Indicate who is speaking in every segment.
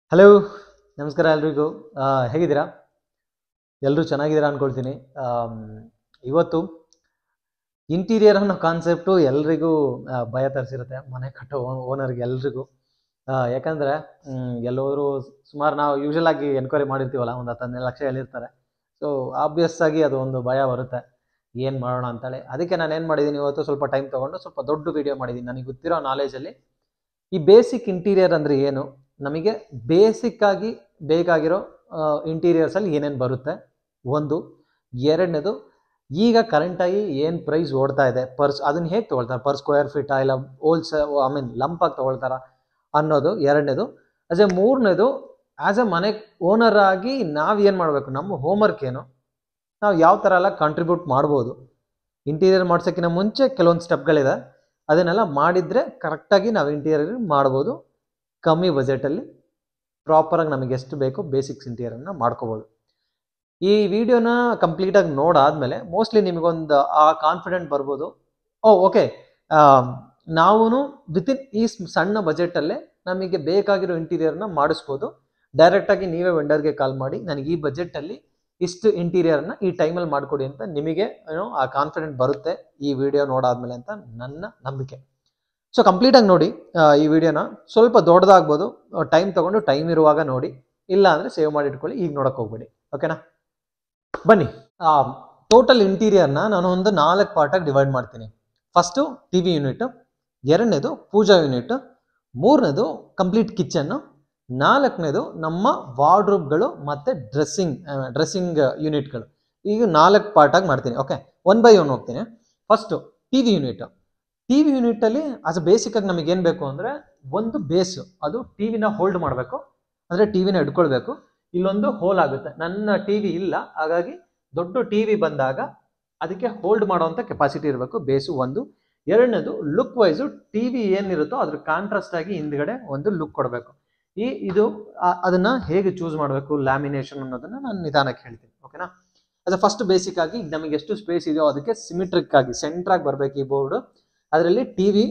Speaker 1: hello ನಮಸ್ಕಾರ ಎಲ್ರಿಗೂ ಆ, ಹೇಗಿದ್ದೀರಾ ಎಲ್ಲರೂ ಚೆನ್ನಾಗಿದ್ದೀರಾ ಅಂದ್ಕೊಳ್ತೀನಿ ಆಮ್, ಇವತ್ತು ಇಂಟೀರಿಯರ್ ಅನ್ನೋ ಕಾನ್ಸೆಪ್ಟು ಎಲ್ರಿಗೂ ಆ, ಭಯ ತರಿಸಿರುತ್ತೆ ಮನೆ ಕಟ್ಟೋ ಓನರ್ಗೆ ಎಲ್ರಿಗೂ ಆ, ಯಾಕಂದ್ರೆ ಮ್, ಎಲ್ಲೋದ್ರು ಸುಮಾರು ನಾವು ಯೂಶಲ್ ಆಗಿ ಎನ್ಕ್ವೈರಿ ಮಾಡಿರ್ತೀವಲ್ಲ ಒಂದು ಹತ್ತು ಹನ್ನೆರಡು ಲಕ್ಷ ಹೇಳಿರ್ತಾರೆ ಸೊ ಆಬ್ವಿಯಸ್ ಆಗಿ ಅದು ಒಂದು ಭಯ ಬರುತ್ತೆ ಏನು ಮಾಡೋಣ ಅಂತೇಳಿ ಅದಕ್ಕೆ ನಾನು ಏನು ಮಾಡಿದ್ದೀನಿ ಇವತ್ತು ಸ್ವಲ್ಪ ಟೈಮ್ ತೊಗೊಂಡು ಸ್ವಲ್ಪ ದೊಡ್ಡ ವಿಡಿಯೋ ಮಾಡಿದ್ದೀನಿ ನನಗೆ ಗೊತ್ತಿರೋ ನಾಲೆಜಲ್ಲಿ ಈ ಬೇಸಿಕ್ ಇಂಟೀರಿಯರ್ ಅಂದರೆ ಏನು ನಮಗೆ ಬೇಸಿಕ್ ಆಗಿ ಬೇಕಾಗಿರೋ ಇಂಟೀರಿಯರ್ಸ್ ಅಲ್ಲಿ ಏನೇನು ಬರುತ್ತೆ ಒಂದು ಎರಡನೇದು ಈಗ ಕರೆಂಟಾಗಿ ಏನು ಪ್ರೈಸ್ ಓಡ್ತಾ ಇದೆ ಪರ್ಸ್ ಅದನ್ನ ಹೇಗೆ ತೊಗೊಳ್ತಾರೆ ಪರ್ ಸ್ಕ್ವೇರ್ ಫೀಟ್ ಇಲ್ಲ ಹೋಲ್ಸ್ ಐ ಮೀನ್ ಲಂಪಾಗಿ ತೊಗೊಳ್ತಾರ ಅನ್ನೋದು ಎರಡನೇದು ಆಸ್ ಎ ಮೂರನೇದು ಆಸ್ ಎ ಮನೆ ಓನರ್ ಆಗಿ ನಾವು ಏನು ಮಾಡಬೇಕು ನಮ್ಮ ಹೋಮ್ವರ್ಕ್ ಏನು ನಾವು ಯಾವ ಥರ ಎಲ್ಲ ಕಾಂಟ್ರಿಬ್ಯೂಟ್ ಮಾಡ್ಬೋದು ಇಂಟೀರಿಯರ್ ಮಾಡ್ಸೋಕ್ಕಿಂತ ಮುಂಚೆ ಕೆಲವೊಂದು ಸ್ಟೆಪ್ಗಳಿದೆ ಅದನ್ನೆಲ್ಲ ಮಾಡಿದರೆ ಕರೆಕ್ಟಾಗಿ ನಾವು ಇಂಟೀರಿಯರ್ ಮಾಡ್ಬೋದು ಕಮ್ಮಿ ಬಜೆಟಲ್ಲಿ ಪ್ರಾಪರಾಗಿ ನಮಗೆ ಎಷ್ಟು ಬೇಕೋ ಬೇಸಿಕ್ಸ್ ಇಂಟೀರಿಯರ್ನ ಮಾಡ್ಕೋಬೋದು ಈ ವಿಡಿಯೋನ ಕಂಪ್ಲೀಟಾಗಿ ನೋಡಾದ್ಮೇಲೆ ಮೋಸ್ಟ್ಲಿ ನಿಮಗೊಂದು ಆ ಕಾನ್ಫಿಡೆಂಟ್ ಬರ್ಬೋದು ಓ ಓಕೆ ನಾವು ವಿತಿನ್ ಈ ಸ್- ಸಣ್ಣ ಬಜೆಟಲ್ಲೇ ನಮಗೆ ಬೇಕಾಗಿರೋ ಇಂಟೀರಿಯರ್ನ ಮಾಡಿಸ್ಬೋದು ಡೈರೆಕ್ಟಾಗಿ ನೀವೇ ವೆಂಡರ್ಗೆ ಕಾಲ್ ಮಾಡಿ ನನಗೆ ಈ ಬಜೆಟಲ್ಲಿ ಇಷ್ಟು ಇಂಟೀರಿಯರ್ನ ಈ ಟೈಮಲ್ಲಿ ಮಾಡಿಕೊಡಿ ಅಂತ ನಿಮಗೆ ಏನೋ ಆ ಕಾನ್ಫಿಡೆಂಟ್ ಬರುತ್ತೆ ಈ ವಿಡಿಯೋ ನೋಡಾದ್ಮೇಲೆ ಅಂತ ನನ್ನ ನಂಬಿಕೆ ಸೊ ಕಂಪ್ಲೀಟಾಗಿ ನೋಡಿ ಆ, ಈ ವಿಡಿಯೋನ ಸ್ವಲ್ಪ ದೊಡ್ಡದಾಗ್ಬೋದು ಟೈಮ್ ತಗೊಂಡು ಟೈಮ್ ಇರುವಾಗ ನೋಡಿ ಇಲ್ಲ ಅಂದರೆ ಸೇವ್ ಮಾಡಿ ಇಟ್ಕೊಳ್ಳಿ ಈಗ ನೋಡಕ್ಕೆ ಹೋಗ್ಬೇಡಿ ಓಕೆನಾ ಬನ್ನಿ ಟೋಟಲ್ ಇಂಟೀರಿಯರ್ನ ನಾನು ಒಂದು ನಾಲ್ಕು ಪಾರ್ಟಾಗಿ ಡಿವೈಡ್ ಮಾಡ್ತೀನಿ ಫಸ್ಟು ಟಿ ವಿ ಯೂನಿಟ್ ಎರಡನೇದು ಪೂಜಾ ಯೂನಿಟ್ ಮೂರನೇದು ಕಂಪ್ಲೀಟ್ ಕಿಚನ್ನು ನಾಲ್ಕನೇದು ನಮ್ಮ ವಾರ್ಡ್ರೂಬ್ಗಳು ಮತ್ತು ಡ್ರೆಸ್ಸಿಂಗ್ ಡ್ರೆಸ್ಸಿಂಗ್ ಯೂನಿಟ್ಗಳು ಈಗ ನಾಲ್ಕು ಪಾರ್ಟಾಗಿ ಮಾಡ್ತೀನಿ ಓಕೆ ಒನ್ ಬೈ ಒನ್ ಹೋಗ್ತೀನಿ first T V unit T V ಯೂನಿಟಲ್ಲಿ ಆಸ್ ಬೇಸಿಕ್ ಆಗಿ ನಮಗೆ ಏನು ಬೇಕು ಅಂದರೆ ಒಂದು ಬೇಸ್ ಅದು ಟಿ ವಿನ ಹೋಲ್ಡ್ ಮಾಡಬೇಕು ಅಂದರೆ ಟಿ ವಿನ ಇಟ್ಕೊಳ್ಬೇಕು ಇಲ್ಲೊಂದು ಹೋಲ್ ಆಗುತ್ತೆ ನನ್ನ ಟಿ ವಿ ಇಲ್ಲ ಹಾಗಾಗಿ ದೊಡ್ಡ ಟಿ ವಿ ಬಂದಾಗ ಅದಕ್ಕೆ ಹೋಲ್ಡ್ ಮಾಡುವಂಥ ಕೆಪಾಸಿಟಿ ಇರಬೇಕು ಬೇಸು ಒಂದು ಎರಡನೇದು ಲುಕ್ ವೈಸು ಟಿ ವಿ ಏನಿರುತ್ತೋ ಅದ್ರ ಕಾಂಟ್ರಾಸ್ಟ್ ಆಗಿ ಹಿಂದ್ಗಡೆ ಒಂದು ಲುಕ್ ಕೊಡಬೇಕು ಈ ಇದು ಆ- ಅದನ್ನ ಹೇಗೆ ಚೂಸ್ ಮಾಡಬೇಕು ಲ್ಯಾಮಿನೇಷನ್ ಅನ್ನೋದನ್ನ ನಾನು ನಿಧಾನಕ್ಕೆ ಹೇಳ್ತೀನಿ ಓಕೆನಾ ಅದು ಫಸ್ಟ್ ಬೇಸಿಕ್ ಆಗಿ ನಮಗೆ ಎಷ್ಟು ಸ್ಪೇಸ್ ಇದೆಯೋ ಅದಕ್ಕೆ ಸಿಮಿಟ್ರಿಕ್ ಆಗಿ ಸೆಂಟ್ರಾಗಿ ಬರಬೇಕು ಈ ಬೋರ್ಡ್ ಅದರಲ್ಲಿ ಟಿ ವಿ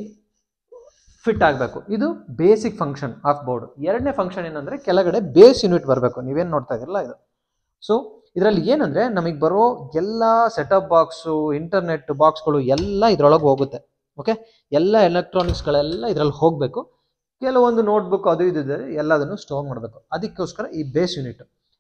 Speaker 1: ಫಿಟ್ ಆಗಬೇಕು ಇದು ಬೇಸಿಕ್ ಫಂಕ್ಷನ್ ಆಫ್ ಬೋರ್ಡ್ ಎರಡನೇ ಫಂಕ್ಷನ್ ಏನಂದ್ರೆ ಕೆಳಗಡೆ ಬೇಸ್ ಯೂನಿಟ್ ಬರಬೇಕು ನೀವೇನು ನೋಡ್ತಾ ಇದ್ದೀರಲ್ಲ ಇದು ಸೊ ಇದರಲ್ಲಿ ಏನಂದ್ರೆ ನಮಗೆ ಬರೋ ಎಲ್ಲ ಸೆಟಪ್ ಬಾಕ್ಸು ಇಂಟರ್ನೆಟ್ ಬಾಕ್ಸ್ಗಳು ಎಲ್ಲ ಇದರೊಳಗೆ ಹೋಗುತ್ತೆ ಓಕೆ ಎಲ್ಲ ಎಲೆಕ್ಟ್ರಾನಿಕ್ಸ್ಗಳೆಲ್ಲ ಇದರಲ್ಲಿ ಹೋಗಬೇಕು ಕೆಲವೊಂದು ನೋಟ್ಬುಕ್ ಅದು ಇದು ಇದೆ ಎಲ್ಲದನ್ನು ಸ್ಟೋರ್ ಮಾಡಬೇಕು ಅದಕ್ಕೋಸ್ಕರ ಈ ಬೇಸ್ ಯೂನಿಟ್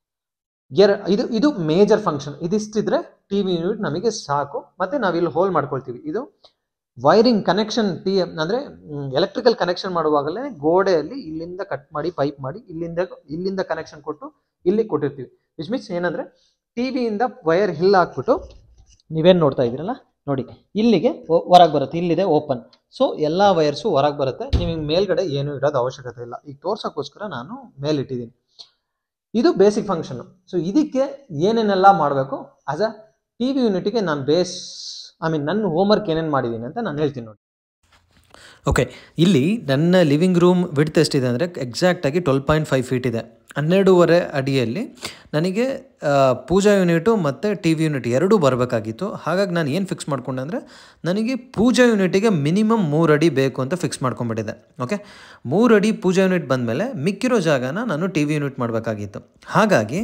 Speaker 1: ಎರ ಇದು ಇದು ಮೇಜರ್ ಫಂಕ್ಷನ್ ಇದಿಷ್ಟಿದ್ರೆ ಟಿ ವಿ ಯೂನಿಟ್ ನಮಗೆ ಸಾಕು ಮತ್ತೆ ನಾವಿಲ್ಲಿ ಹೋಲ್ ಮಾಡ್ಕೊಳ್ತೀವಿ ಇದು ವೈರಿಂಗ್ ಕನೆಕ್ಷನ್ ಟಿ ಅಂದರೆ ಎಲೆಕ್ಟ್ರಿಕಲ್ ಕನೆಕ್ಷನ್ ಮಾಡುವಾಗಲೇ ಗೋಡೆಯಲ್ಲಿ ಇಲ್ಲಿಂದ ಕಟ್ ಮಾಡಿ ಪೈಪ್ ಮಾಡಿ ಇಲ್ಲಿಂದ ಇಲ್ಲಿಂದ ಕನೆಕ್ಷನ್ ಕೊಟ್ಟು ಇಲ್ಲಿ ಕೊಟ್ಟಿರ್ತೀವಿ ವಿಚ್ ಮೀನ್ಸ್ ಏನಂದರೆ ಟಿ ವಿಯಿಂದ ವೈರ್ ಹಿಲ್ ಹಾಕ್ಬಿಟ್ಟು ನೀವೇನು ನೋಡ್ತಾ ಇದ್ದೀರಲ್ಲ ನೋಡಿ ಇಲ್ಲಿಗೆ ಹೊರಗೆ ಬರುತ್ತೆ ಇಲ್ಲಿದೆ ಓಪನ್ ಸೊ ಎಲ್ಲ ವೈರ್ಸು ಹೊರಗೆ ಬರುತ್ತೆ ನಿಮಗೆ ಮೇಲ್ಗಡೆ ಏನು ಇಡೋದು ಅವಶ್ಯಕತೆ ಇಲ್ಲ ಈಗ ತೋರ್ಸೋಕ್ಕೋಸ್ಕರ ನಾನು ಮೇಲಿಟ್ಟಿದ್ದೀನಿ ಇದು ಬೇಸಿಕ್ ಫಂಕ್ಷನ್ ಸೊ ಇದಕ್ಕೆ ಏನೇನೆಲ್ಲ ಮಾಡಬೇಕು ಆಸ್ ಅ ಟಿ ವಿ ಯೂನಿಟಿಗೆ ನಾನು ಬೇಸ್ ಐ ಮೀನ್ ನನ್ನ ಹೋಮ್ವರ್ಕ್ ಏನೇನು ಮಾಡಿದ್ದೀನಿ ಅಂತ ನಾನು ಹೇಳ್ತೀನಿ ನೋಡಿ
Speaker 2: ಓಕೆ ಇಲ್ಲಿ ನನ್ನ ಲಿವಿಂಗ್ ರೂಮ್ ವಿಡ್ತ್ ಎಷ್ಟಿದೆ ಅಂದರೆ ಎಕ್ಸಾಕ್ಟಾಗಿ ಟ್ವೆಲ್ ಪಾಯಿಂಟ್ ಫೈವ್ ಫೀಟ್ ಇದೆ ಹನ್ನೆರಡೂವರೆ ಅಡಿಯಲ್ಲಿ ನನಗೆ ಆ, ಪೂಜಾ ಯೂನಿಟು ಮತ್ತು ಟಿ ವಿ ಯೂನಿಟ್ ಎರಡೂ ಬರಬೇಕಾಗಿತ್ತು ಹಾಗಾಗಿ ನಾನು ಏನು ಫಿಕ್ಸ್ ಮಾಡ್ಕೊಂಡೆ ಅಂದರೆ ನನಗೆ ಪೂಜಾ ಯೂನಿಟಿಗೆ ಮಿನಿಮಮ್ ಮೂರು ಅಡಿ ಬೇಕು ಅಂತ ಫಿಕ್ಸ್ ಮಾಡ್ಕೊಂಡ್ಬಿಟ್ಟಿದ್ದೆ ಓಕೆ ಮೂರು ಅಡಿ ಪೂಜಾ ಯೂನಿಟ್ ಬಂದಮೇಲೆ ಮಿಕ್ಕಿರೋ ಜಾಗನ ನಾನು ಟಿ ವಿ ಯೂನಿಟ್ ಮಾಡಬೇಕಾಗಿತ್ತು ಹಾಗಾಗಿ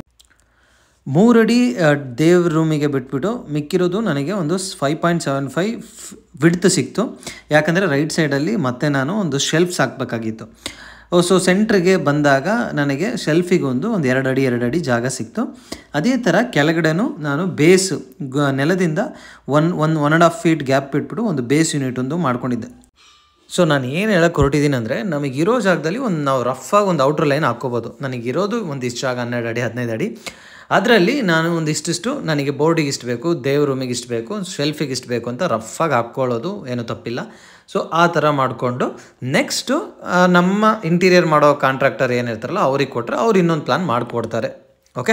Speaker 2: ಮೂರಡಿ ದೇವ್ರ ರೂಮಿಗೆ ಬಿಟ್ಬಿಟ್ಟು ಮಿಕ್ಕಿರೋದು ನನಗೆ ಒಂದು five point seven five width ಸಿಕ್ತು ಯಾಕಂದರೆ ರೈಟ್ ಸೈಡಲ್ಲಿ ಮತ್ತೆ ನಾನು ಒಂದು ಶೆಲ್ಫ್ಸ್ ಹಾಕಬೇಕಾಗಿತ್ತು ಸೊ ಸೆಂಟ್ರಿಗೆ ಬಂದಾಗ ನನಗೆ ಶೆಲ್ಫಿಗೆ ಒಂದು ಒಂದು ಎರಡು ಅಡಿ ಎರಡು ಅಡಿ ಜಾಗ ಸಿಕ್ತು ಅದೇ ಥರ ಕೆಳಗಡೆನೂ ನಾನು ಬೇಸ್ ಗ ನೆಲದಿಂದ one one one and half feet gap ಬಿಟ್ಬಿಟ್ಟು ಒಂದು ಬೇಸ್ ಯೂನಿಟ್ ಒಂದು ಮಾಡ್ಕೊಂಡಿದ್ದೆ ಸೊ ನಾನು ಏನು ಹೇಳಕ್ಕೆ ಹೊರಟಿದ್ದೀನಿ ಅಂದರೆ ನಮಗಿರೋ ಜಾಗದಲ್ಲಿ ಒಂದು ನಾವು ರಫಾಗಿ ಒಂದು ಔಟ್ರ್ ಲೈನ್ ಹಾಕ್ಕೋಬೋದು ನನಗಿರೋದು ಒಂದಿಷ್ಟು ಜಾಗ ಹನ್ನೆರಡು ಅಡಿ ಹದಿನೈದು ಅಡಿ ಅದರಲ್ಲಿ ನಾನು ಒಂದಿಷ್ಟಿಷ್ಟು ನನಗೆ ಬೋರ್ಡಿಗೆ ಇಷ್ಟು ಬೇಕು ದೇವ್ರ ರೂಮಿಗೆ ಇಷ್ಟು ಬೇಕು ಶೆಲ್ಫಿಗೆ ಇಷ್ಟು ಬೇಕು ಅಂತ ರಫಾಗಿ ಹಾಕ್ಕೊಳ್ಳೋದು ಏನೂ ತಪ್ಪಿಲ್ಲ ಸೊ ಆ ಥರ ಮಾಡಿಕೊಂಡು ನೆಕ್ಸ್ಟು ನಮ್ಮ ಇಂಟೀರಿಯರ್ ಮಾಡೋ ಕಾಂಟ್ರಾಕ್ಟರ್ ಏನಿರ್ತಾರಲ್ಲ ಅವ್ರಿಗೆ ಕೊಟ್ಟರೆ ಅವ್ರು ಇನ್ನೊಂದು ಪ್ಲ್ಯಾನ್ ಮಾಡಿಕೊಡ್ತಾರೆ ಓಕೆ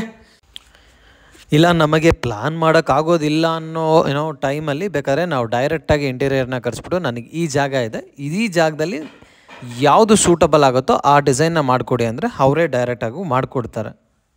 Speaker 2: ಇಲ್ಲ ನಮಗೆ ಪ್ಲ್ಯಾನ್ ಮಾಡೋಕ್ಕಾಗೋದಿಲ್ಲ ಅನ್ನೋ ಏನೋ ಟೈಮಲ್ಲಿ ಬೇಕಾದ್ರೆ ನಾವು ಡೈರೆಕ್ಟಾಗಿ ಇಂಟೀರಿಯರ್ನ ಕರೆಸ್ಬಿಟ್ಟು ನನಗೆ ಈ ಜಾಗ ಇದೆ ಈ ಜಾಗದಲ್ಲಿ ಯಾವುದು ಸೂಟಬಲ್ ಆಗುತ್ತೋ ಆ ಡಿಸೈನ್ನ ಮಾಡಿಕೊಡಿ ಅಂದರೆ ಅವರೇ ಡೈರೆಕ್ಟಾಗೂ ಮಾಡಿಕೊಡ್ತಾರೆ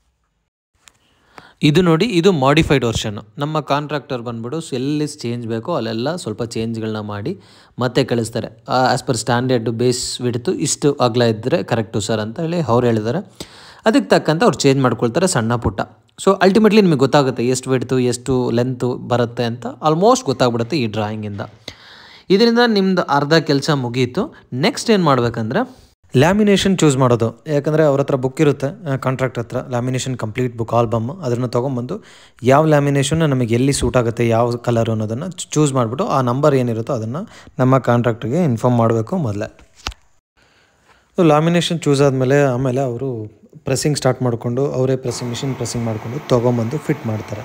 Speaker 2: ಇದು ನೋಡಿ ಇದು ಮಾಡಿಫೈಡ್ ವರ್ಷನ್ನು ನಮ್ಮ ಕಾಂಟ್ರಾಕ್ಟರ್ ಬಂದ್ಬಿಟ್ಟು ಎಲ್ಲಿ ಚೇಂಜ್ ಬೇಕೋ ಅಲ್ಲೆಲ್ಲ ಸ್ವಲ್ಪ ಚೇಂಜ್ಗಳನ್ನ ಮಾಡಿ ಮತ್ತೆ ಕಳಿಸ್ತಾರೆ ಆ್ಯಸ್ ಪರ್ ಸ್ಟ್ಯಾಂಡರ್ಡ್ ಬೇಸ್ ಬಿಡ್ತು ಇಷ್ಟು ಅಗಲ ಇದ್ದರೆ ಕರೆಕ್ಟು ಸರ್ ಅಂತ ಹೇಳಿ ಅವ್ರು ಹೇಳಿದ್ದಾರೆ ಅದಕ್ಕೆ ತಕ್ಕಂತೆ ಅವ್ರು ಚೇಂಜ್ ಮಾಡ್ಕೊಳ್ತಾರೆ ಸಣ್ಣ ಪುಟ್ಟ ಸೊ ಅಲ್ಟಿಮೇಟ್ಲಿ ನಿಮಗೆ ಗೊತ್ತಾಗುತ್ತೆ ಎಷ್ಟು ವಿಡ್ತು ಎಷ್ಟು ಲೆಂತು ಬರುತ್ತೆ ಅಂತ ಆಲ್ಮೋಸ್ಟ್ ಗೊತ್ತಾಗ್ಬಿಡುತ್ತೆ ಈ ಡ್ರಾಯಿಂಗಿಂದ ಇದರಿಂದ ನಿಮ್ಮದು ಅರ್ಧ ಕೆಲಸ ಮುಗೀತು ನೆಕ್ಸ್ಟ್ ಏನು ಮಾಡಬೇಕಂದ್ರೆ ಲ್ಯಾಮಿನೇಷನ್ ಚೂಸ್ ಮಾಡೋದು ಯಾಕಂದರೆ ಅವ್ರ ಹತ್ರ ಬುಕ್ ಇರುತ್ತೆ ಕಾಂಟ್ರಾಕ್ಟ್ ಹತ್ರ ಲ್ಯಾಮಿನೇಷನ್ ಕಂಪ್ಲೀಟ್ ಬುಕ್ ಆಲ್ಬಮ್ ಅದನ್ನು ತೊಗೊಂಬಂದು ಯಾವ ಲ್ಯಾಮಿನೇಷನ್ ನಮಗೆ ಎಲ್ಲಿ ಸೂಟ್ ಆಗುತ್ತೆ ಯಾವ ಕಲರ್ ಅನ್ನೋದನ್ನು ಚೂಸ್ ಮಾಡಿಬಿಟ್ಟು ಆ ನಂಬರ್ ಏನಿರುತ್ತೋ ಅದನ್ನು ನಮ್ಮ ಕಾಂಟ್ರಾಕ್ಟ್ರಿಗೆ ಇನ್ಫಾರ್ಮ್ ಮಾಡಬೇಕು ಮೊದಲೇ ಸೊ ಲ್ಯಾಮಿನೇಷನ್ ಚೂಸ್ ಆದಮೇಲೆ ಆಮೇಲೆ ಅವರು ಪ್ರೆಸ್ಸಿಂಗ್ ಸ್ಟಾರ್ಟ್ ಮಾಡಿಕೊಂಡು ಅವರೇ ಪ್ರೆಸ್ಸಿಂಗ್ ಮಿಷಿನ್ ಪ್ರೆಸ್ಸಿಂಗ್ ಮಾಡಿಕೊಂಡು ತೊಗೊಂಬಂದು ಫಿಟ್ ಮಾಡ್ತಾರೆ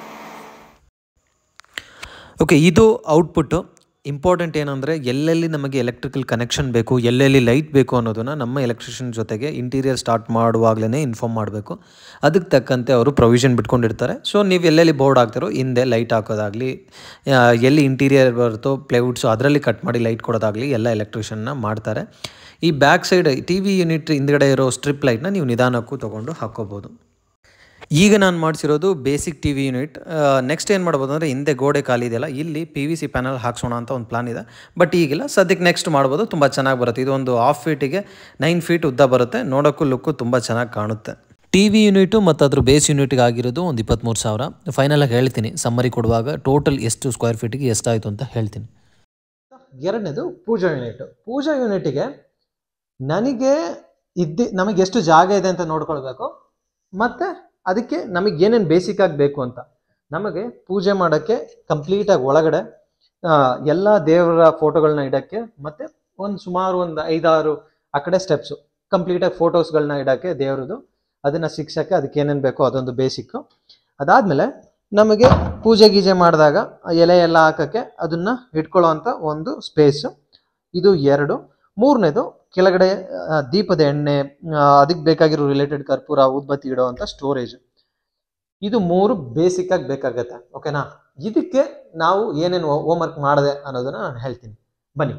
Speaker 2: ಓಕೆ ಇದು ಔಟ್ಪುಟ್ಟು ಇಂಪಾರ್ಟೆಂಟ್ ಏನಂದರೆ ಎಲ್ಲೆಲ್ಲಿ ನಮಗೆ ಎಲೆಕ್ಟ್ರಿಕಲ್ ಕನೆಕ್ಷನ್ ಬೇಕು ಎಲ್ಲೆಲ್ಲಿ ಲೈಟ್ ಬೇಕು ಅನ್ನೋದನ್ನು ನಮ್ಮ ಎಲೆಕ್ಟ್ರಿಷಿಯನ್ ಜೊತೆಗೆ ಇಂಟೀರಿಯರ್ ಸ್ಟಾರ್ಟ್ ಮಾಡುವಾಗಲೇ ಇನ್ಫಾರ್ಮ್ ಮಾಡಬೇಕು ಅದಕ್ಕೆ ತಕ್ಕಂತೆ ಅವರು ಪ್ರೊವಿಷನ್ ಬಿಟ್ಕೊಂಡಿರ್ತಾರೆ ಸೊ ನೀವು ಎಲ್ಲೆಲ್ಲಿ ಬೋರ್ಡ್ ಹಾಕ್ತಿರೋ ಹಿಂದೆ ಲೈಟ್ ಹಾಕೋದಾಗಲಿ ಎಲ್ಲಿ ಇಂಟೀರಿಯರ್ ಬರುತ್ತೋ ಪ್ಲೇವುಡ್ಸು ಅದರಲ್ಲಿ ಕಟ್ ಮಾಡಿ ಲೈಟ್ ಕೊಡೋದಾಗಲಿ ಎಲ್ಲ ಎಲೆಕ್ಟ್ರಿಷನ್ನ ಮಾಡ್ತಾರೆ ಈ back side T V unit ಹಿಂದ್ಗಡೆ ಇರೋ ಸ್ಟ್ರಿಪ್ ಲೈಟ್ನ ನೀವು ನಿಧಾನಕ್ಕೂ ತೊಗೊಂಡು ಹಾಕ್ಕೋಬೋದು ಈಗ ನಾನು ಮಾಡಿಸಿರೋದು basic T V unit next ಏನು ಮಾಡ್ಬೋದು ಅಂದರೆ ಹಿಂದೆ ಗೋಡೆ ಖಾಲಿ ಇದೆಯಲ್ಲ ಇಲ್ಲಿ ಪಿ ವಿ ಸಿ ಪ್ಯಾನಲ್ ಹಾಕ್ಸೋಣ ಅಂತ ಒಂದು ಪ್ಲಾನ್ ಇದೆ ಬಟ್ ಈಗಿಲ್ಲ ಸದ್ಯಕ್ಕೆ ನೆಕ್ಸ್ಟ್ ಮಾಡ್ಬೋದು ತುಂಬ ಚೆನ್ನಾಗಿ ಬರುತ್ತೆ ಇದು ಒಂದು ಹಾಫ್ ಫೀಟಿಗೆ ನೈನ್ ಫೀಟ್ ಉದ್ದ ಬರುತ್ತೆ ನೋಡೋಕ್ಕೂ ಲುಕ್ಕು ತುಂಬ ಚೆನ್ನಾಗಿ ಕಾಣುತ್ತೆ ಟಿ ವಿ ಯೂನಿಟು ಮತ್ತು ಅದ್ರ ಬೇಸ್ ಯೂನಿಟ್ಗೆ ಆಗಿರೋದು ಒಂದು ಇಪ್ಪತ್ತ್ಮೂರು ಸಾವಿರ ಫೈನಲಾಗಿ ಹೇಳ್ತೀನಿ ಸಮ್ಮರಿ ಕೊಡುವಾಗ ಟೋಟಲ್ ಎಷ್ಟು ಸ್ಕ್ವೇರ್ ಫೀಟಿಗೆ ಎಷ್ಟಾಯಿತು ಅಂತ ಹೇಳ್ತೀನಿ
Speaker 1: ಎರಡನೇದು ಪೂಜಾ ಯೂನಿಟ್ ಪೂಜಾ ಯೂನಿಟಿಗೆ ನನಗೆ ಇದ್ದಿ ನಮಗೆ ಎಷ್ಟು ಜಾಗ ಇದೆ ಅಂತ ನೋಡ್ಕೊಳ್ಬೇಕು ಮತ್ತೆ ಅದಕ್ಕೆ ನಮಗೆ ಏನೇನು ಬೇಸಿಕ್ ಆಗಿ ಬೇಕು ಅಂತ ನಮಗೆ ಪೂಜೆ ಮಾಡೋಕ್ಕೆ ಕಂಪ್ಲೀಟಾಗಿ ಒಳಗಡೆ ಎಲ್ಲ ದೇವರ ಫೋಟೋಗಳನ್ನ ಇಡೋಕ್ಕೆ ಮತ್ತೆ ಒಂದು ಸುಮಾರು ಒಂದು ಐದಾರು ಆ ಕಡೆ ಸ್ಟೆಪ್ಸು ಕಂಪ್ಲೀಟಾಗಿ ಫೋಟೋಸ್ಗಳನ್ನ ಇಡೋಕ್ಕೆ ದೇವ್ರದ್ದು ಅದನ್ನು ಶಿಕ್ಷಕ್ಕೆ ಅದಕ್ಕೆ ಏನೇನು ಬೇಕೋ ಅದೊಂದು ಬೇಸಿಕ್ಕು ಅದಾದಮೇಲೆ ನಮಗೆ ಪೂಜೆ ಗೀಜೆ ಮಾಡಿದಾಗ ಎಲೆ ಎಲ್ಲ ಹಾಕೋಕ್ಕೆ ಅದನ್ನ ಇಟ್ಕೊಳ್ಳೋ ಅಂಥ ಒಂದು ಸ್ಪೇಸು ಇದು ಎರಡು ಮೂರನೇದು ಕೆಳಗಡೆ ಆ, ದೀಪದ ಎಣ್ಣೆ ಅದಕ್ಕೆ ಬೇಕಾಗಿರೋ ರಿಲೇಟೆಡ್ ಕರ್ಪೂರ ಉದ್ಬತ್ತಿ ಇಡೋ ಅಂತ ಸ್ಟೋರೇಜ್ ಇದು ಮೂರು ಬೇಸಿಕ್ ಆಗಿ ಬೇಕಾಗತ್ತೆ ಓಕೆನಾ ಇದಕ್ಕೆ ನಾವು ಏನೇನು ಹೋಮ್ವರ್ಕ್ ಮಾಡಿದೆ ಅನ್ನೋದನ್ನ ನಾನು ಹೇಳ್ತೀನಿ ಬನ್ನಿ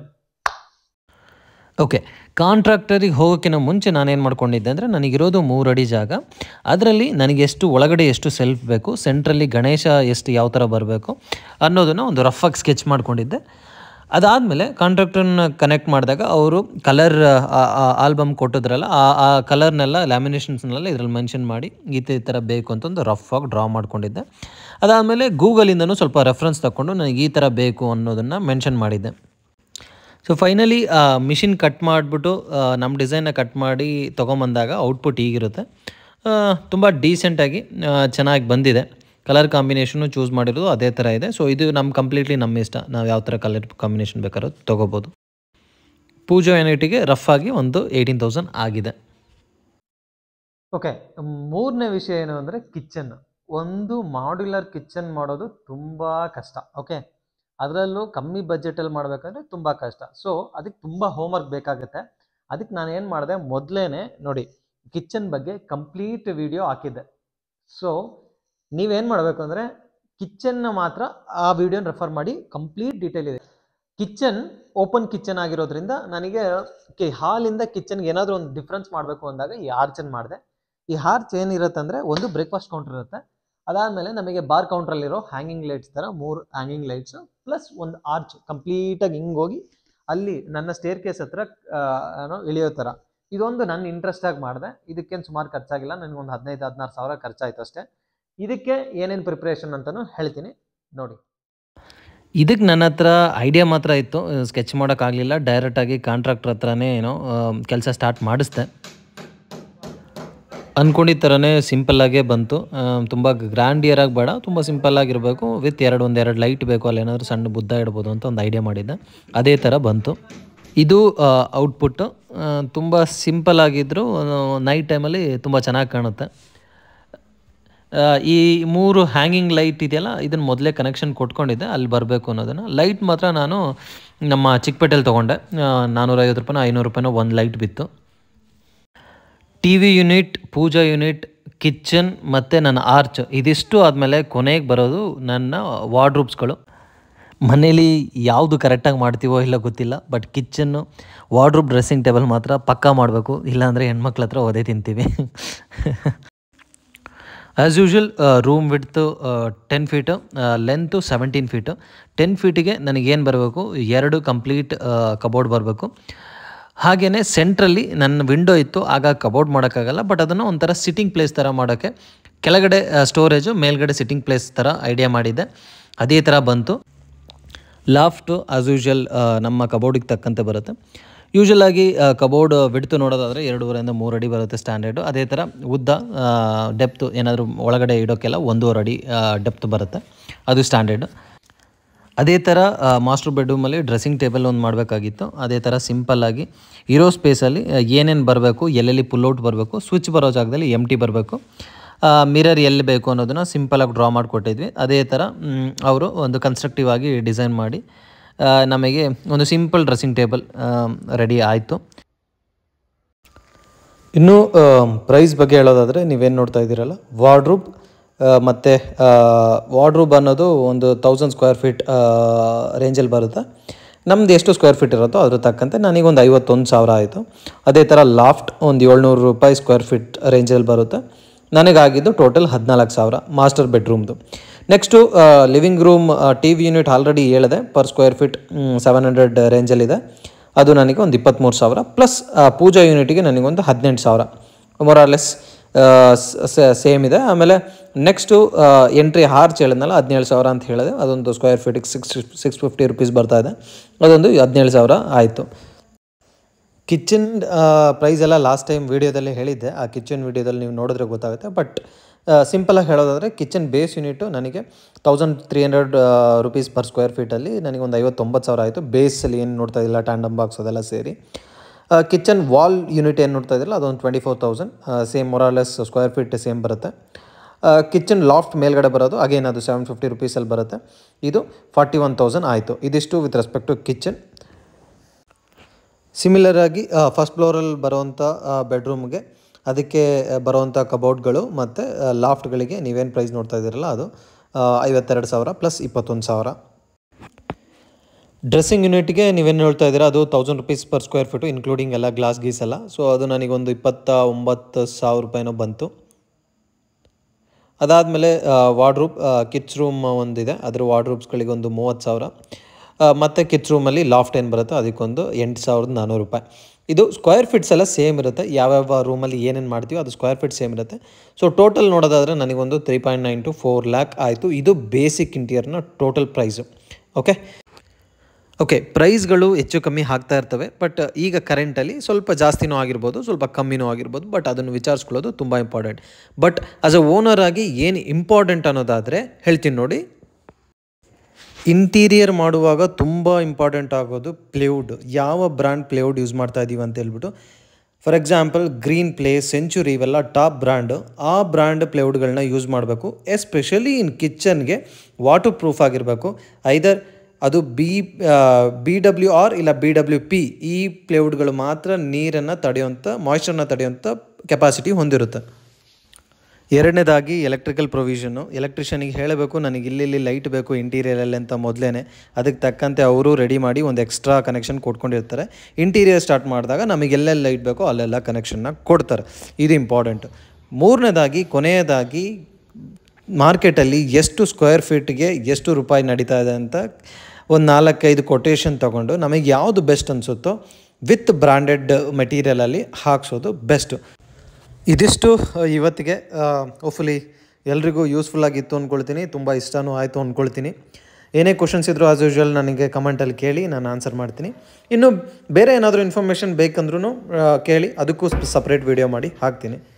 Speaker 2: ಓಕೆ ಕಾಂಟ್ರಾಕ್ಟರಿಗೆ ಹೋಗೋಕ್ಕಿಂತ ಮುಂಚೆ ನಾನೇನು ಮಾಡ್ಕೊಂಡಿದ್ದೆ ಅಂದರೆ ನನಗಿರೋದು ಮೂರು ಅಡಿ ಜಾಗ ಅದರಲ್ಲಿ ನನಗೆ ಎಷ್ಟು ಒಳಗಡೆ ಎಷ್ಟು ಸೆಲ್ಫ್ ಬೇಕು ಸೆಂಟ್ರಲ್ಲಿ ಗಣೇಶ ಎಷ್ಟು ಯಾವ ಥರ ಬರಬೇಕು ಅನ್ನೋದನ್ನು ಒಂದು ರಫಾಗಿ ಸ್ಕೆಚ್ ಮಾಡ್ಕೊಂಡಿದ್ದೆ ಅದಾದಮೇಲೆ ಕಾಂಟ್ರಾಕ್ಟರ್ನ ಕನೆಕ್ಟ್ ಮಾಡಿದಾಗ ಅವರು ಕಲರ್ ಆಲ್ಬಮ್ ಕೊಟ್ಟಿದ್ರಲ್ಲ ಆ ಆ ಕಲರ್ನೆಲ್ಲ ಲ್ಯಾಮಿನೇಷನ್ಸ್ನೆಲ್ಲ ಇದರಲ್ಲಿ ಮೆನ್ಷನ್ ಮಾಡಿ ಈ ತ- ಈ ಥರ ಬೇಕು ಅಂತ ಒಂದು ರಫಾಗಿ ಡ್ರಾ ಮಾಡ್ಕೊಂಡಿದ್ದೆ ಅದಾದಮೇಲೆ ಗೂಗಲಿಂದನೂ ಸ್ವಲ್ಪ ರೆಫರೆನ್ಸ್ ತಗೊಂಡು ನನಗೆ ಈ ಥರ ಬೇಕು ಅನ್ನೋದನ್ನು ಮೆನ್ಷನ್ ಮಾಡಿದ್ದೆ ಸೊ ಫೈನಲಿ ಮಿಷಿನ್ ಕಟ್ ಮಾಡಿಬಿಟ್ಟು ನಮ್ಮ ಡಿಸೈನ್ನ ಕಟ್ ಮಾಡಿ ತೊಗೊಂಬಂದಾಗ ಔಟ್ಪುಟ್ ಹೀಗಿರುತ್ತೆ ತುಂಬ ಡೀಸೆಂಟಾಗಿ ಚೆನ್ನಾಗಿ ಬಂದಿದೆ ಕಲರ್ ಕಾಂಬಿನೇಷನು ಚೂಸ್ ಮಾಡಿರೋದು ಅದೇ ಥರ ಇದೆ ಸೊ ಇದು ನಮ್ಮ ಕಂಪ್ಲೀಟ್ಲಿ ನಮ್ಮ ಇಷ್ಟ ನಾವು ಯಾವ ಥರ ಕಲರ್ ಕಾಂಬಿನೇಷನ್ ಬೇಕಾದ್ರೂ ತೊಗೋಬೋದು ಪೂಜಾ ಯೂನಿಟಿಗೆ ರಫ್ ಆಗಿ ಒಂದು ಏಯ್ಟೀನ್ ತೌಸಂಡ್ ಆಗಿದೆ
Speaker 1: ಓಕೆ ಮೂರನೇ ವಿಷಯ ಏನು ಅಂದರೆ ಕಿಚನ್ ಒಂದು ಮಾಡ್ಯುಲರ್ ಕಿಚನ್ ಮಾಡೋದು ತುಂಬ ಕಷ್ಟ ಓಕೆ ಅದರಲ್ಲೂ ಕಮ್ಮಿ ಬಜೆಟಲ್ಲಿ ಮಾಡಬೇಕಂದ್ರೆ ತುಂಬ ಕಷ್ಟ ಸೊ ಅದಕ್ಕೆ ತುಂಬ ಹೋಮ್ವರ್ಕ್ ಬೇಕಾಗುತ್ತೆ ಅದಕ್ಕೆ ನಾನು ಏನು ಮಾಡಿದೆ ಮೊದಲೇ ನೋಡಿ ಕಿಚನ್ ಬಗ್ಗೆ ಕಂಪ್ಲೀಟ್ ವಿಡಿಯೋ ಹಾಕಿದ್ದೆ ಸೊ ನೀವೇನು ಮಾಡಬೇಕು ಅಂದರೆ ಕಿಚನ್ನ ಮಾತ್ರ ಆ ವಿಡಿಯೋನ ರೆಫರ್ ಮಾಡಿ ಕಂಪ್ಲೀಟ್ ಡೀಟೇಲ್ ಇದೆ ಕಿಚನ್ ಓಪನ್ ಕಿಚನ್ ಆಗಿರೋದ್ರಿಂದ ನನಗೆ ಕಿ ಹಾಲಿಂದ ಕಿಚನ್ಗೆ ಏನಾದರೂ ಒಂದು ಡಿಫ್ರೆನ್ಸ್ ಮಾಡಬೇಕು ಅಂದಾಗ ಈ ಆರ್ಚನ್ ಮಾಡಿದೆ ಈ ಹಾರ್ಚ್ ಏನಿರುತ್ತೆ ಅಂದರೆ ಒಂದು ಬ್ರೇಕ್ಫಾಸ್ಟ್ ಕೌಂಟರ್ ಇರುತ್ತೆ ಅದಾದಮೇಲೆ ನಮಗೆ ಬಾರ್ ಕೌಂಟ್ರಲ್ಲಿರೋ ಹ್ಯಾಂಗಿಂಗ್ ಲೈಟ್ಸ್ ಥರ ಮೂರು ಹ್ಯಾಂಗಿಂಗ್ ಲೈಟ್ಸು ಪ್ಲಸ್ ಒಂದು ಆರ್ಚ್ ಕಂಪ್ಲೀಟಾಗಿ ಹಿಂಗೆ ಹೋಗಿ ಅಲ್ಲಿ ನನ್ನ ಸ್ಟೇರ್ ಕೇಸ್ ಹತ್ರ ಆ, ಏನೋ ಇಳಿಯೋ ಥರ ಇದೊಂದು ನನ್ನ ಇಂಟ್ರೆಸ್ಟಾಗಿ ಮಾಡಿದೆ ಇದಕ್ಕೇನು ಸುಮಾರು ಖರ್ಚಾಗಿಲ್ಲ ನನಗೆ ಒಂದು ಹದಿನೈದು ಹದಿನಾರು ಸಾವಿರ ಖರ್ಚಾಯ್ತು ಅಷ್ಟೇ ಇದಕ್ಕೆ ಏನೇನು ಪ್ರಿಪ್ರೇಷನ್ ಅಂತಲೂ ಹೇಳ್ತೀನಿ ನೋಡಿ
Speaker 2: ಇದಕ್ಕೆ ನನ್ನ ಹತ್ರ ಐಡಿಯಾ ಮಾತ್ರ ಇತ್ತು ಸ್ಕೆಚ್ ಮಾಡೋಕ್ಕಾಗಲಿಲ್ಲ ಡೈರೆಕ್ಟಾಗಿ ಕಾಂಟ್ರಾಕ್ಟ್ರ್ ಹತ್ರನೇ ಏನೋ ಕೆಲಸ ಸ್ಟಾರ್ಟ್ ಮಾಡಿಸ್ದೆ ಅಂದ್ಕೊಂಡಿದ್ದ ಥರನೇ ಸಿಂಪಲ್ಲಾಗೇ ಬಂತು ತುಂಬ ಗ್ರ್ಯಾಂಡಿಯರಾಗಿ ಬೇಡ ತುಂಬ ಸಿಂಪಲ್ಲಾಗಿರಬೇಕು ವಿತ್ ಎರಡು ಒಂದು ಎರಡು ಲೈಟ್ ಬೇಕು ಅಲ್ಲಿ ಏನಾದರೂ ಸಣ್ಣ ಬುದ್ಧ ಇಡ್ಬೋದು ಅಂತ ಒಂದು ಐಡಿಯಾ ಮಾಡಿದ್ದೆ ಅದೇ ಥರ ಬಂತು ಇದು ಔಟ್ಪುಟ್ಟು ತುಂಬ ಸಿಂಪಲ್ ಆಗಿದ್ದರೂ ನೈಟ್ ಟೈಮಲ್ಲಿ ತುಂಬ ಚೆನ್ನಾಗಿ ಕಾಣುತ್ತೆ ಆ, ಈ ಮೂರು ಹ್ಯಾಂಗಿಂಗ್ ಲೈಟ್ ಇದೆಯಲ್ಲ ಇದನ್ನು ಮೊದಲೇ ಕನೆಕ್ಷನ್ ಕೊಟ್ಕೊಂಡಿದ್ದೆ ಅಲ್ಲಿ ಬರಬೇಕು ಅನ್ನೋದನ್ನು ಲೈಟ್ ಮಾತ್ರ ನಾನು ನಮ್ಮ ಚಿಕ್ಕಪೇಟೆಲಿ ತೊಗೊಂಡೆ ನಾನ್ನೂರೈವತ್ತು ರೂಪಾಯಿನೋ ಐನೂರು ರೂಪಾಯಿನೋ ಒಂದು ಲೈಟ್ ಬಿತ್ತು T V unit puja unit kitchen ಮತ್ತು ನನ್ನ ಆರ್ಚ್ ಇದಿಷ್ಟು ಆದಮೇಲೆ ಕೊನೆಗೆ ಬರೋದು ನನ್ನ ವಾರ್ಡ್ರೂಬ್ಸ್ಗಳು ಮನೇಲಿ ಯಾವುದು ಕರೆಕ್ಟಾಗಿ ಮಾಡ್ತೀವೋ ಇಲ್ಲ ಗೊತ್ತಿಲ್ಲ but kitchen wardrobe dressing table ಮಾತ್ರ ಪಕ್ಕಾ ಮಾಡಬೇಕು ಇಲ್ಲಾಂದರೆ ಹೆಣ್ಮಕ್ಳ ಹತ್ರ ಒದೇ ತಿಂತೀವಿ as usual room width ten feet length seventeen feet ten ಫೀಟಿಗೆ ನನಗೇನು ಬರಬೇಕು ಎರಡು ಕಂಪ್ಲೀಟ್ ಕಬೋರ್ಡ್ ಬರಬೇಕು ಹಾಗೆಯೇ ಸೆಂಟ್ರಲ್ಲಿ ನನ್ನ ವಿಂಡೋ ಇತ್ತು ಆಗ ಕಬೋರ್ಡ್ ಮಾಡೋಕ್ಕಾಗಲ್ಲ ಬಟ್ ಅದನ್ನು ಒಂಥರ ಸಿಟ್ಟಿಂಗ್ ಪ್ಲೇಸ್ ಥರ ಮಾಡೋಕ್ಕೆ ಕೆಳಗಡೆ ಸ್ಟೋರೇಜು ಮೇಲ್ಗಡೆ ಸಿಟ್ಟಿಂಗ್ ಪ್ಲೇಸ್ ಥರ ಐಡಿಯಾ ಮಾಡಿದ್ದೆ ಅದೇ ಥರ ಬಂತು ಲಾಫ್ಟು ಆಸ್ ಯೂಶುವಲ್ ನಮ್ಮ ಕಬೋರ್ಡಿಗೆ ತಕ್ಕಂತೆ ಬರುತ್ತೆ ಯೂಶುವಲ್ ಆಗಿ ಕಬೋರ್ಡ್ ಬಿಡ್ತು ನೋಡೋದಾದರೆ ಎರಡೂವರೆಯಿಂದ ಮೂರು ಅಡಿ ಬರುತ್ತೆ ಸ್ಟ್ಯಾಂಡರ್ಡು ಅದೇ ಥರ ಉದ್ದ ಡೆಪ್ತು ಏನಾದರೂ ಒಳಗಡೆ ಇಡೋಕ್ಕೆಲ್ಲ ಒಂದೂವರೆ ಅಡಿ ಡೆಪ್ತ್ ಬರುತ್ತೆ ಅದು ಸ್ಟ್ಯಾಂಡರ್ಡು ಅದೇ ಥರ ಮಾಸ್ಟರ್ ಬೆಡ್ರೂಮಲ್ಲಿ ಡ್ರೆಸ್ಸಿಂಗ್ ಟೇಬಲ್ ಒಂದು ಮಾಡಬೇಕಾಗಿತ್ತು ಅದೇ ಥರ ಸಿಂಪಲ್ಲಾಗಿ ಇರೋ ಸ್ಪೇಸಲ್ಲಿ ಏನೇನು ಬರಬೇಕು ಎಲ್ಲೆಲ್ಲಿ ಪುಲ್ಔಟ್ ಬರಬೇಕು ಸ್ವಿಚ್ ಬರೋ ಜಾಗದಲ್ಲಿ ಎಮ್ ಟಿ ಬರಬೇಕು ಮಿರರ್ ಎಲ್ಲಿ ಬೇಕು ಅನ್ನೋದನ್ನು ಸಿಂಪಲಾಗಿ ಡ್ರಾ ಮಾಡಿಕೊಟ್ಟಿದ್ವಿ ಅದೇ ಥರ ಅವರು ಒಂದು ಕನ್ಸ್ಟ್ರಕ್ಟಿವ್ ಆಗಿ ಡಿಸೈನ್ ಮಾಡಿ ಆ, ನಮಗೆ ಒಂದು ಸಿಂಪಲ್ ಡ್ರೆಸ್ಸಿಂಗ್ ಟೇಬಲ್ ರೆಡಿ ಆಯಿತು ಇನ್ನು ಪ್ರೈಸ್ ಬಗ್ಗೆ ಹೇಳೋದಾದರೆ ನೀವೇನು ನೋಡ್ತಾ ಇದ್ದೀರಲ್ಲ ವಾರ್ಡ್ರೂಬ್ ಮತ್ತು ವಾರ್ಡ್ರೂಬ್ ಅನ್ನೋದು ಒಂದು ತೌಸಂಡ್ ಸ್ಕ್ವೇರ್ ಫೀಟ್ ರೇಂಜಲ್ಲಿ ಬರುತ್ತೆ ನಮ್ದು ಎಷ್ಟು ಸ್ಕ್ವೇರ್ ಫೀಟ್ ಇರುತ್ತೋ ಅದ್ರ ತಕ್ಕಂತೆ ನನಗೆ ಒಂದು ಐವತ್ತೊಂದು ಸಾವಿರ ಆಯಿತು ಅದೇ ಥರ ಲಾಫ್ಟ್ ಒಂದು ಏಳ್ನೂರು ರೂಪಾಯಿ ಸ್ಕ್ವೇರ್ ಫೀಟ್ ರೇಂಜಲ್ಲಿ ಬರುತ್ತೆ ನನಗಾಗಿದ್ದು ಟೋಟಲ್ ಹದಿನಾಲ್ಕು ಸಾವಿರ ಮಾಸ್ಟರ್ ಬೆಡ್ರೂಮ್ದು next living room T V unit already ಹೇಳಿದೆ per square feet seven hundred ರೇಂಜಲ್ಲಿದೆ ಅದು ನನಗೆ ಒಂದು ಇಪ್ಪತ್ತ್ಮೂರು ಸಾವಿರ ಪ್ಲಸ್ ಪೂಜಾ ಯೂನಿಟಿಗೆ ನನಗೊಂದು ಹದಿನೆಂಟು ಸಾವಿರ ಮೊರಾರ್ಲೆಸ್ ಸೇಮ್ ಇದೆ ಆಮೇಲೆ ನೆಕ್ಸ್ಟು ಎಂಟ್ರಿ ಹಾರ್ಚ್ ಹೇಳಿದ್ನಲ್ಲ ಹದಿನೇಳು ಸಾವಿರ ಅಂತ ಹೇಳಿದೆ ಅದೊಂದು ಸ್ಕ್ವೇರ್ ಫೀಟಿಗೆ ಸಿಕ್ಸ್ ಸಿಕ್ಸ್ ಫಿಫ್ಟಿ ರುಪೀಸ್ ಬರ್ತಾ ಇದೆ ಅದೊಂದು ಹದಿನೇಳು ಸಾವಿರ ಆಯಿತು ಕಿಚನ್ ಪ್ರೈಸ್ ಎಲ್ಲ ಲಾಸ್ಟ್ ಟೈಮ್ ವೀಡಿಯೋದಲ್ಲಿ ಹೇಳಿದ್ದೆ ಆ ಕಿಚನ್ ವೀಡಿಯೋದಲ್ಲಿ ನೀವು ನೋಡಿದ್ರೆ ಗೊತ್ತಾಗುತ್ತೆ ಬಟ್ ಸಿಂಪಲಾಗಿ ಹೇಳೋದಾದರೆ ಕಿಚನ್ ಬೇಸ್ ಯೂನಿಟು ನನಗೆ thousand three hundred rupees per square ಫೀಟಲ್ಲಿ ನನಗೆ ಒಂದು ಐವತ್ತೊಂಬತ್ತು ಸಾವಿರ ಆಯಿತು ಬೇಸಲ್ಲಿ ಏನು ನೋಡ್ತಾ ಇದ್ದಿಲ್ಲ ಟ್ಯಾಂಡಮ್ ಬಾಕ್ಸ್ ಅದೆಲ್ಲ ಸೇರಿ ಕಿಚನ್ ವಾಲ್ ಯೂನಿಟ್ ಏನು ನೋಡ್ತಾ ಇದ್ದಿಲ್ಲ ಅದೊಂದು twenty four thousand same more or less square feet same ಬರುತ್ತೆ ಕಿಚನ್ ಲಾಫ್ಟ್ ಮೇಲ್ಗಡೆ ಬರೋದು ಅಗೇನ್ ಅದು ಸೆವೆನ್ ಫಿಫ್ಟಿ ರುಪೀಸಲ್ಲಿ ಬರುತ್ತೆ ಇದು ಫಾರ್ಟಿ ಒನ್ ತೌಸಂಡ್ ಆಯಿತು ಇದಿಷ್ಟು with respect to kitchen similar ಆಗಿ ಫಸ್ಟ್ ಫ್ಲೋರಲ್ಲಿ ಬರುವಂಥ ಬೆಡ್ರೂಮ್ಗೆ ಅದಕ್ಕೆ ಬರುವಂಥ ಕಬೋರ್ಡ್ಗಳು ಮತ್ತು ಲಾಫ್ಟ್ಗಳಿಗೆ ನೀವೇನು ಪ್ರೈಸ್ ನೋಡ್ತಾ ಇದ್ದೀರಲ್ಲ ಅದು ಆ, ಐವತ್ತೆರಡು ಸಾವಿರ ಪ್ಲಸ್ ಇಪ್ಪತ್ತೊಂದು ಸಾವಿರ ಡ್ರೆಸ್ಸಿಂಗ್ ಯೂನಿಟ್ಗೆ ನೀವೇನು ಹೇಳ್ತಾ ಇದ್ದೀರಾ ಅದು thousand rupees per square feet including ಎಲ್ಲ ಗ್ಲಾಸ್ ಗೀಸ್ ಎಲ್ಲ ಸೊ ಅದು ನನಗೊಂದು ಇಪ್ಪತ್ತ ಒಂಬತ್ತು ಸಾವಿರ ರೂಪಾಯಿನೋ ಬಂತು ಅದಾದಮೇಲೆ ವಾರ್ಡ್ರೂಬ್ ಕಿಚ್ ರೂಮ್ ಒಂದಿದೆ ಅದ್ರ ವಾರ್ಡ್ರೂಬ್ಸ್ಗಳಿಗೆ ಒಂದು ಮೂವತ್ತು ಸಾವಿರ ಆ, ಮತ್ತು ಕಿಚ್ ರೂಮಲ್ಲಿ ಲಾಫ್ಟ್ ಏನು ಬರುತ್ತೋ ಅದಕ್ಕೊಂದು ಎಂಟು ಸಾವಿರದ ನಾನ್ನೂರು ರೂಪಾಯಿ ಇದು ಸ್ಕ್ವೇರ್ ಫೀಟ್ಸ್ ಎಲ್ಲ ಸೇಮ್ ಇರುತ್ತೆ ಯಾವ್ಯಾವ ರೂಮಲ್ಲಿ ಏನೇನು ಮಾಡ್ತೀವೋ ಅದು ಸ್ಕ್ವೇರ್ ಫೀಟ್ ಸೇಮ್ ಇರುತ್ತೆ ಸೊ ಟೋಟಲ್ ನೋಡೋದಾದರೆ ನನಗೊಂದು three point nine two four lakh ಆಯಿತು ಇದು ಬೇಸಿಕ್ ಇಂಟೀರಿಯರ್ನ ಟೋಟಲ್ ಪ್ರೈಸು ಓಕೆ ಓಕೆ ಪ್ರೈಸ್ಗಳು ಹೆಚ್ಚು ಕಮ್ಮಿ ಆಗ್ತಾ ಇರ್ತವೆ ಬಟ್ ಈಗ ಕರೆಂಟಲ್ಲಿ ಸ್ವಲ್ಪ ಜಾಸ್ತಿನೂ ಆಗಿರ್ಬೋದು ಸ್ವಲ್ಪ ಕಮ್ಮಿನೂ ಆಗಿರ್ಬೋದು ಬಟ್ ಅದನ್ನು ವಿಚಾರಿಸ್ಕೊಳ್ಳೋದು ತುಂಬ important but as a owner ಆಗಿ ಏನು ಇಂಪಾರ್ಟೆಂಟ್ ಅನ್ನೋದಾದರೆ ಹೇಳ್ತೀನಿ ನೋಡಿ ಇಂಟೀರಿಯರ್ ಮಾಡುವಾಗ ತುಂಬ ಇಂಪಾರ್ಟೆಂಟ್ ಆಗೋದು ಪ್ಲೇವುಡ್ ಯಾವ ಬ್ರ್ಯಾಂಡ್ ಪ್ಲೇವುಡ್ ಯೂಸ್ ಮಾಡ್ತಾ ಇದ್ದೀವಿ ಅಂತ ಹೇಳ್ಬಿಟ್ಟು for example Greenply Century ಇವೆಲ್ಲ ಟಾಪ್ ಬ್ರ್ಯಾಂಡು ಆ ಬ್ರ್ಯಾಂಡ್ ಪ್ಲೇವುಡ್ಗಳನ್ನ ಯೂಸ್ ಮಾಡಬೇಕು ಎಸ್ಪೆಷಲಿ ಇನ್ ಕಿಚನ್ಗೆ ವಾಟರ್ ಪ್ರೂಫ್ ಆಗಿರಬೇಕು ಐದರ್ ಅದು ಬಿ ಬಿ ಡಬ್ಲ್ಯೂ ಆರ್ ಇಲ್ಲ ಬಿ ಡಬ್ಲ್ಯೂ ಪಿ ಈ ಪ್ಲೇವುಡ್ಗಳು ಮಾತ್ರ ನೀರನ್ನು ತಡೆಯುವಂಥ ಮಾಯ್ಚರ್ನ ತಡೆಯುವಂಥ ಕೆಪಾಸಿಟಿ ಹೊಂದಿರುತ್ತೆ ಎರಡನೇದಾಗಿ ಎಲೆಕ್ಟ್ರಿಕಲ್ ಪ್ರೊವಿಷನ್ನು ಎಲೆಕ್ಟ್ರಿಷಿಯನಿಗೆ ಹೇಳಬೇಕು ನನಗೆ ಇಲ್ಲಿ ಲೈಟ್ ಬೇಕು ಇಂಟೀರಿಯರಲ್ಲಿ ಅಂತ ಮೊದಲೇ ಅದಕ್ಕೆ ತಕ್ಕಂತೆ ಅವರು ರೆಡಿ ಮಾಡಿ ಒಂದು ಎಕ್ಸ್ಟ್ರಾ ಕನೆಕ್ಷನ್ ಕೊಟ್ಕೊಂಡಿರ್ತಾರೆ ಇಂಟೀರಿಯರ್ ಸ್ಟಾರ್ಟ್ ಮಾಡಿದಾಗ ನಮಗೆ ಎಲ್ಲೆಲ್ಲಿ ಲೈಟ್ ಬೇಕೋ ಅಲ್ಲೆಲ್ಲ ಕನೆಕ್ಷನ್ನ ಕೊಡ್ತಾರೆ ಇದು ಇಂಪಾರ್ಟೆಂಟ್ ಮೂರನೇದಾಗಿ ಕೊನೆಯದಾಗಿ ಮಾರ್ಕೆಟಲ್ಲಿ ಎಷ್ಟು ಸ್ಕ್ವೇರ್ ಫೀಟ್ಗೆ ಎಷ್ಟು ರೂಪಾಯಿ ನಡೀತಾ ಇದೆ ಅಂತ ಒಂದು ನಾಲ್ಕೈದು ಕೊಟೇಶನ್ ತೊಗೊಂಡು ನಮಗೆ ಯಾವುದು ಬೆಸ್ಟ್ ಅನಿಸುತ್ತೋ ವಿತ್ ಬ್ರ್ಯಾಂಡೆಡ್ ಮೆಟೀರಿಯಲಲ್ಲಿ ಹಾಕ್ಸೋದು ಬೆಸ್ಟು ಇದಿಷ್ಟು ಆ, ಇವತ್ತಿಗೆ ಹೋಪ್ಫುಲಿ ಎಲ್ರಿಗೂ ಯೂಸ್ಫುಲ್ ಆಗಿತ್ತು ಅಂದ್ಕೊಳ್ತೀನಿ ತುಂಬ ಇಷ್ಟನೂ ಆಯಿತು ಅಂದ್ಕೊಳ್ತೀನಿ ಏನೇ ಕ್ವಶನ್ಸ್ ಇದ್ದರೂ ಆಸ್ ಯೂಶ್ವಲ್ ನನಗೆ ಕಮೆಂಟಲ್ಲಿ ಕೇಳಿ ನಾನು ಆನ್ಸರ್ ಮಾಡ್ತೀನಿ ಇನ್ನು ಬೇರೆ ಏನಾದರೂ ಇನ್ಫಾರ್ಮೇಷನ್ ಬೇಕಂದ್ರೂ ಕೇಳಿ ಅದಕ್ಕೂ ಸಪ್ರೇಟ್ ವೀಡಿಯೋ ಮಾಡಿ ಹಾಕ್ತೀನಿ